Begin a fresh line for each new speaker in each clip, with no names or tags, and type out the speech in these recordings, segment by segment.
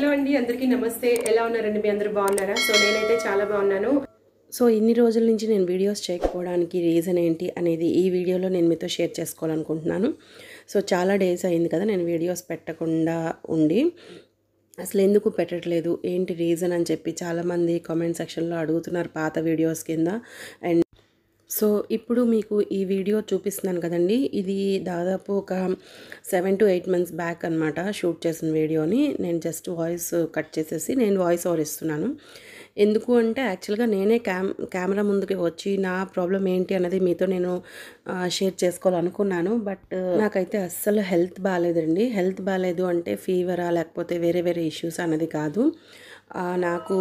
hello అండి అందరికీ నమస్తే ఎలా ఉన్నారండి మీ అందరూ బాగున్నారా సో నేనైతే చాలా బాగున్నాను
సో ఇన్ని రోజుల నుంచి నేను వీడియోస్ చేయకపోవడానికి రీజన్ ఏంటి అనేది ఈ వీడియోలో నేను మీతో షేర్ చేసుకోవాలనుకుంటున్నాను సో చాలా డేస్ అయింది కదా నేను వీడియోస్ పెట్టకుండా ఉండి అసలు ఎందుకు పెట్టట్లేదు ఏంటి రీజన్ అని చెప్పి చాలామంది కామెంట్ సెక్షన్లో అడుగుతున్నారు పాత వీడియోస్ కింద అండ్ సో ఇప్పుడు మీకు ఈ వీడియో చూపిస్తున్నాను కదండి ఇది దాదాపు ఒక seven to eight months back అనమాట షూట్ చేసిన వీడియోని నేను జస్ట్ వాయిస్ కట్ చేసేసి నేను వాయిస్ ఓవర్ ఇస్తున్నాను ఎందుకు అంటే యాక్చువల్గా నేనే క్యామ్ కెమెరా ముందుకి వచ్చి నా ప్రాబ్లం ఏంటి అన్నది మీతో నేను షేర్ చేసుకోవాలనుకున్నాను బట్ నాకైతే అస్సలు హెల్త్ బాగాలేదండి హెల్త్ బాగాలేదు అంటే ఫీవరా లేకపోతే వేరే వేరే ఇష్యూస్ అన్నది కాదు ఆ, నాకు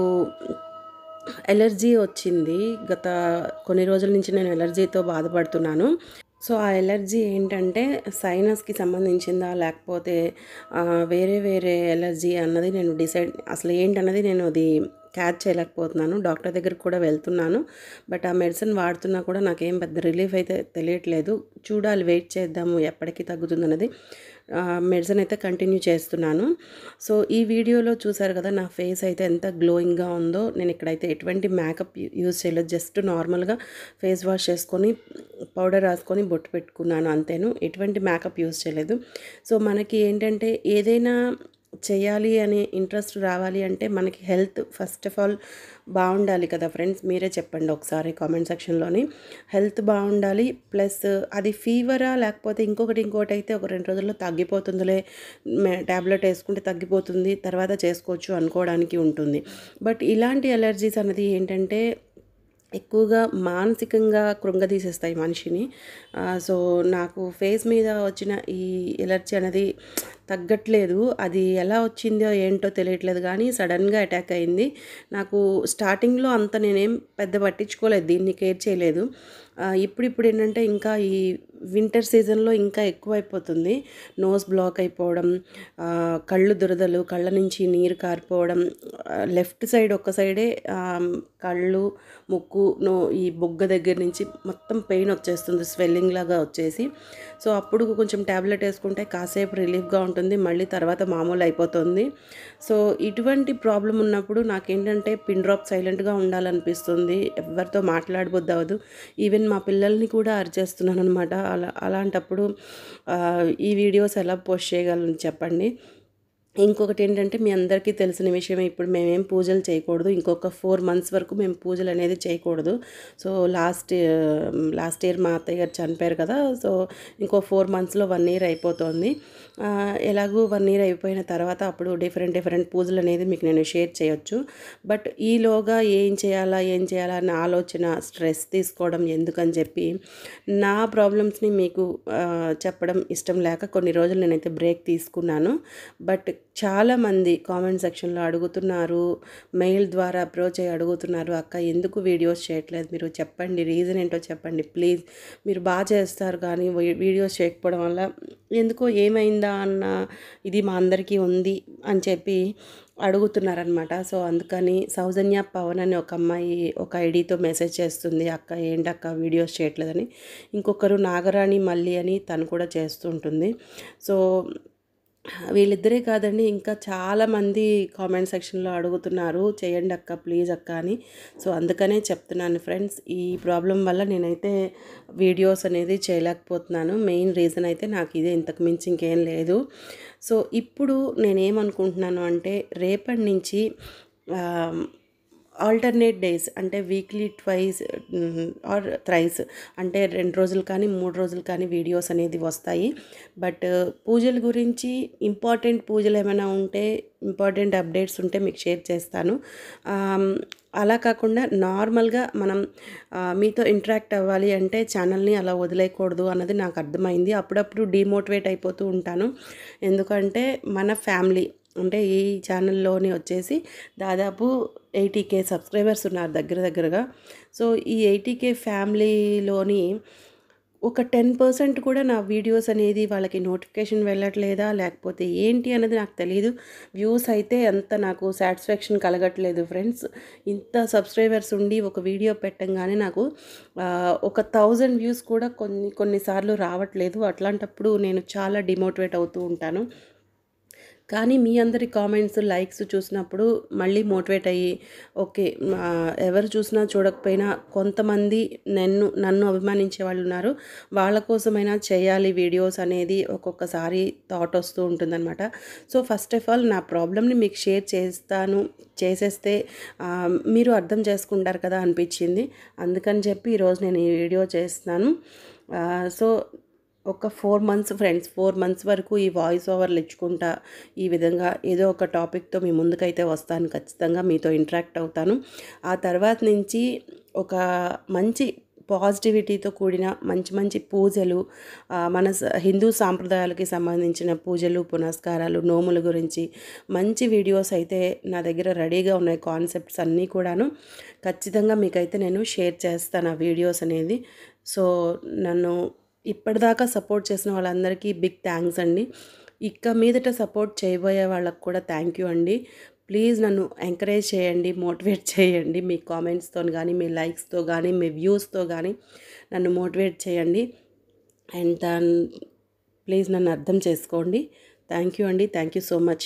ఎలర్జీ వచ్చింది గత కొన్ని రోజుల నుంచి నేను ఎలర్జీతో బాధపడుతున్నాను సో ఆ ఎలర్జీ ఏంటంటే సైనస్కి సంబంధించిందా లేకపోతే ఆ, వేరే వేరే ఎలర్జీ అన్నది నేను డిసైడ్ అసలు ఏంటన్నది నేను అది క్యాచ్ చేయలేకపోతున్నాను డాక్టర్ దగ్గరికి కూడా వెళ్తున్నాను బట్ ఆ మెడిసిన్ వాడుతున్నా కూడా నాకేం పెద్ద రిలీఫ్ అయితే తెలియట్లేదు చూడాలి వెయిట్ చేద్దాము ఎప్పటికీ తగ్గుతుందన్నది మెడిసిన్ అయితే కంటిన్యూ చేస్తున్నాను సో ఈ వీడియోలో చూసారు కదా నా ఫేస్ అయితే ఎంత గ్లోయింగ్గా ఉందో నేను ఇక్కడైతే ఎటువంటి మేకప్ యూజ్ చేయలేదు జస్ట్ నార్మల్గా ఫేస్ వాష్ చేసుకొని పౌడర్ రాసుకొని బొట్టు పెట్టుకున్నాను అంతేను ఎటువంటి మేకప్ యూజ్ చేయలేదు సో మనకి ఏంటంటే ఏదైనా చేయాలి అనే ఇంట్రెస్ట్ రావాలి అంటే మనకి హెల్త్ ఫస్ట్ ఆఫ్ ఆల్ బాగుండాలి కదా ఫ్రెండ్స్ మీరే చెప్పండి ఒకసారి కామెంట్ సెక్షన్లోని హెల్త్ బాగుండాలి ప్లస్ అది ఫీవరా లేకపోతే ఇంకొకటి ఇంకోటి అయితే ఒక రెండు రోజుల్లో తగ్గిపోతుందిలే ట్యాబ్లెట్ వేసుకుంటే తగ్గిపోతుంది తర్వాత చేసుకోవచ్చు అనుకోవడానికి ఉంటుంది బట్ ఇలాంటి ఎలర్జీస్ అన్నది ఏంటంటే ఎక్కువగా మానసికంగా కృంగదీసేస్తాయి మనిషిని ఆ, సో నాకు ఫేస్ మీద వచ్చిన ఈ ఎలర్జీ అనేది తగ్గట్లేదు అది ఎలా వచ్చిందో ఏంటో తెలియట్లేదు కానీ సడన్గా అటాక్ అయింది నాకు స్టార్టింగ్లో అంత నేనేం పెద్ద పట్టించుకోలేదు దీన్ని కేర్ చేయలేదు ఆ, ఇప్పుడిప్పుడు ఏంటంటే ఇంకా ఈ వింటర్ సీజన్లో ఇంకా ఎక్కువైపోతుంది నోస్ బ్లాక్ అయిపోవడం ఆ, కళ్ళు దురదలు కళ్ళ నుంచి నీరు కారిపోవడం లెఫ్ట్ సైడ్ ఒక్క సైడే ఆ, కళ్ళు ముక్కు నో ఈ బొగ్గ దగ్గర నుంచి మొత్తం పెయిన్ వచ్చేస్తుంది స్వెల్లింగ్ లాగా వచ్చేసి సో అప్పుడు కొంచెం ట్యాబ్లెట్ వేసుకుంటే కాసేపు రిలీఫ్గా ఉంటుంది మళ్ళీ తర్వాత మామూలు అయిపోతుంది సో ఇటువంటి ప్రాబ్లం ఉన్నప్పుడు నాకేంటంటే పిన్ డ్రాప్ సైలెంట్గా ఉండాలనిపిస్తుంది ఎవరితో మాట్లాడబుద్ది అవ్వదు ఈవెన్ మా పిల్లల్ని కూడా అరిచేస్తున్నాను అనమాట అలా అలాంటప్పుడు ఆ, ఈ వీడియోస్ ఎలా పోస్ట్ చేయగలను చెప్పండి ఇంకొకటి ఏంటంటే మీ అందరికీ తెలిసిన విషయం ఇప్పుడు మేమేం పూజలు చేయకూడదు ఇంకొక ఫోర్ మంత్స్ వరకు మేము పూజలు అనేది చేయకూడదు సో లాస్ట్ లాస్ట్ ఇయర్ మా అత్తయ్య గారు చనిపోయారు కదా సో ఇంకో ఫోర్ మంత్స్లో వన్ ఇయర్ అయిపోతుంది ఆ, ఎలాగూ వన్ ఇయర్ అయిపోయిన తర్వాత అప్పుడు డిఫరెంట్ డిఫరెంట్ పూజలు అనేది మీకు నేను షేర్ చేయొచ్చు బట్ ఈలోగా ఏం చేయాలా ఏం చేయాలా అన్న ఆలోచన స్ట్రెస్ తీసుకోవడం ఎందుకని చెప్పి నా ప్రాబ్లమ్స్ని మీకు ఆ, చెప్పడం ఇష్టం లేక కొన్ని రోజులు నేనైతే బ్రేక్ తీసుకున్నాను బట్ చాలామంది కామెంట్ సెక్షన్లో అడుగుతున్నారు మెయిల్ ద్వారా అప్రోచ్ అయ్యి అడుగుతున్నారు అక్క ఎందుకు వీడియోస్ చేయట్లేదు మీరు చెప్పండి రీజన్ ఏంటో చెప్పండి ప్లీజ్ మీరు బాగా చేస్తారు కానీ వీ- వీడియోస్ చేయకపోవడం వల్ల ఎందుకో ఏమైందా అన్న ఇది మా అందరికీ ఉంది అని చెప్పి అడుగుతున్నారనమాట సో అందుకని సౌజన్య పవన్ అని ఒక అమ్మాయి ఒక ఐడితో మెసేజ్ చేస్తుంది అక్క ఏంటి అక్క వీడియోస్ చేయట్లేదని ఇంకొకరు నాగరాణి మల్లి అని తను కూడా చేస్తూ ఉంటుంది సో వీళ్ళిద్దరే కాదండి ఇంకా చాలామంది కామెంట్ సెక్షన్లో అడుగుతున్నారు చేయండి అక్క ప్లీజ్ అక్క అని సో అందుకనే చెప్తున్నాను ఫ్రెండ్స్ ఈ ప్రాబ్లం వల్ల నేనైతే వీడియోస్ అనేది చేయలేకపోతున్నాను మెయిన్ రీజన్ అయితే నాకు ఇదే ఇంతకు మించి ఇంకేం లేదు సో ఇప్పుడు నేనేమనుకుంటున్నాను అంటే రేపటి నుంచి ఆ, ఆల్టర్నేట్ డేస్ అంటే వీక్లీ ట్వైస్ ఆర్ థ్రైస్ అంటే రెండు రోజులు కానీ మూడు రోజులు కానీ వీడియోస్ అనేది వస్తాయి బట్ పూజల గురించి ఇంపార్టెంట్ పూజలు ఏమైనా ఉంటే ఇంపార్టెంట్ అప్డేట్స్ ఉంటే మీకు షేర్ చేస్తాను ఆమ్, అలా కాకుండా నార్మల్గా మనం ఆ, మీతో ఇంటరాక్ట్ అవ్వాలి అంటే ఛానల్ని అలా వదిలేయకూడదు అన్నది నాకు అర్థమైంది అప్పుడప్పుడు డిమోటివేట్ అయిపోతూ ఉంటాను ఎందుకంటే మన ఫ్యామిలీ అంటే ఈ ఛానల్లోని వచ్చేసి దాదాపు ఎయిటీ కే సబ్స్క్రైబర్స్ ఉన్నారు దగ్గర దగ్గరగా సో ఈ ఎయిటీ కే ఫ్యామిలీలోని ఒక టెన్ పర్సెంట్ కూడా నా వీడియోస్ అనేది వాళ్ళకి నోటిఫికేషన్ వెళ్ళట్లేదా లేకపోతే ఏంటి అనేది నాకు తెలియదు వ్యూస్ అయితే అంత నాకు సాటిస్ఫాక్షన్ కలగట్లేదు ఫ్రెండ్స్ ఇంత సబ్స్క్రైబర్స్ ఉండి ఒక వీడియో పెట్టంగానే నాకు ఆ, ఒక థౌజండ్ వ్యూస్ కూడా కొన్ని కొన్నిసార్లు రావట్లేదు అట్లాంటప్పుడు నేను చాలా డిమోటివేట్ అవుతూ ఉంటాను కానీ మీ అందరి కామెంట్స్ లైక్స్ చూసినప్పుడు మళ్ళీ మోటివేట్ అయ్యి ఓకే ఆ, ఎవరు చూసినా చూడకపోయినా కొంతమంది నన్ను నన్ను అభిమానించే వాళ్ళు ఉన్నారు వాళ్ళ కోసమైనా చేయాలి వీడియోస్ అనేది ఒక్కొక్కసారి థాట్ వస్తూ ఉంటుందన్నమాట సో ఫస్ట్ ఆఫ్ ఆల్ నా ప్రాబ్లమ్ని మీకు షేర్ చేస్తాను చేసేస్తే ఆ, మీరు అర్థం చేసుకుంటారు కదా అనిపించింది అందుకని చెప్పి ఈరోజు నేను ఈ వీడియో చేస్తున్నాను ఆ, సో ఒక four months friends four months వరకు ఈ వాయిస్ ఓవర్లు ఇచ్చుకుంటా ఈ విధంగా ఏదో ఒక టాపిక్తో మీ ముందుకైతే వస్తాను ఖచ్చితంగా మీతో ఇంటరాక్ట్ అవుతాను ఆ తర్వాత నుంచి ఒక మంచి పాజిటివిటీతో కూడిన మంచి మంచి పూజలు ఆ, మన స- హిందూ సాంప్రదాయాలకి సంబంధించిన పూజలు పునస్కారాలు నోముల గురించి మంచి వీడియోస్ అయితే నా దగ్గర రెడీగా ఉన్నాయి కాన్సెప్ట్స్ అన్నీ కూడాను ఖచ్చితంగా మీకైతే నేను షేర్ చేస్తాను ఆ వీడియోస్ అనేది సో నన్ను ఇప్పటిదాకా సపోర్ట్ చేసిన వాళ్ళందరికీ బిగ్ థ్యాంక్స్ అండి ఇక మీదట సపోర్ట్ చేయబోయే వాళ్ళకు కూడా థ్యాంక్ యూ అండి ప్లీజ్ నన్ను ఎంకరేజ్ చేయండి మోటివేట్ చేయండి మీ కామెంట్స్తో కానీ మీ లైక్స్తో కానీ మీ వ్యూస్తో కానీ నన్ను మోటివేట్ చేయండి అండ్ దాన్ ప్లీజ్ నన్ను అర్థం చేసుకోండి థ్యాంక్ యూ అండి thank you so much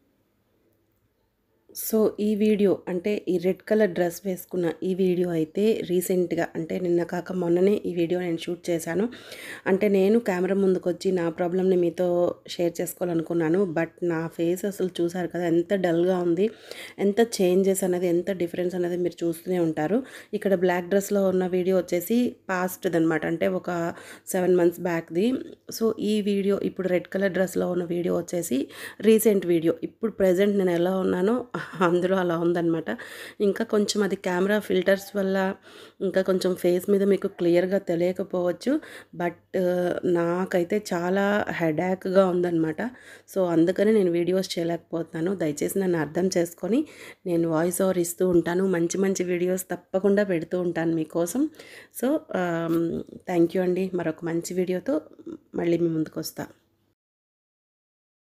so ఈ వీడియో అంటే ఈ రెడ్ కలర్ డ్రెస్ వేసుకున్న ఈ వీడియో అయితే రీసెంట్గా అంటే నిన్న కాక మొన్ననే ఈ వీడియో నేను షూట్ చేశాను అంటే నేను కెమెరా ముందుకు వచ్చి నా ప్రాబ్లమ్ని మీతో షేర్ చేసుకోవాలనుకున్నాను బట్ నా ఫేస్ అసలు చూసారు కదా ఎంత డల్గా ఉంది ఎంత చేంజెస్ అనేది ఎంత డిఫరెన్స్ అనేది మీరు చూస్తూనే ఉంటారు ఇక్కడ బ్లాక్ డ్రెస్లో ఉన్న వీడియో వచ్చేసి పాస్ట్ అనమాట అంటే ఒక సెవెన్ మంత్స్ బ్యాక్ది సో ఈ వీడియో ఇప్పుడు రెడ్ కలర్ డ్రెస్లో ఉన్న వీడియో వచ్చేసి రీసెంట్ వీడియో ఇప్పుడు ప్రజెంట్ నేను ఎలా ఉన్నానో అందులో అలా ఉందన్నమాట ఇంకా కొంచెం అది కెమెరా ఫిల్టర్స్ వల్ల ఇంకా కొంచెం ఫేస్ మీద మీకు క్లియర్గా తెలియకపోవచ్చు బట్ నాకైతే చాలా హెడాక్గా ఉందన్నమాట సో అందుకని నేను వీడియోస్ చేయలేకపోతున్నాను దయచేసి నన్ను అర్థం చేసుకొని నేను వాయిస్ ఓవర్ ఇస్తూ ఉంటాను మంచి మంచి వీడియోస్ తప్పకుండా పెడుతూ ఉంటాను మీకోసం సో థ్యాంక్ యూ అండి మరొక మంచి వీడియోతో మళ్ళీ మీ ముందుకు వస్తాను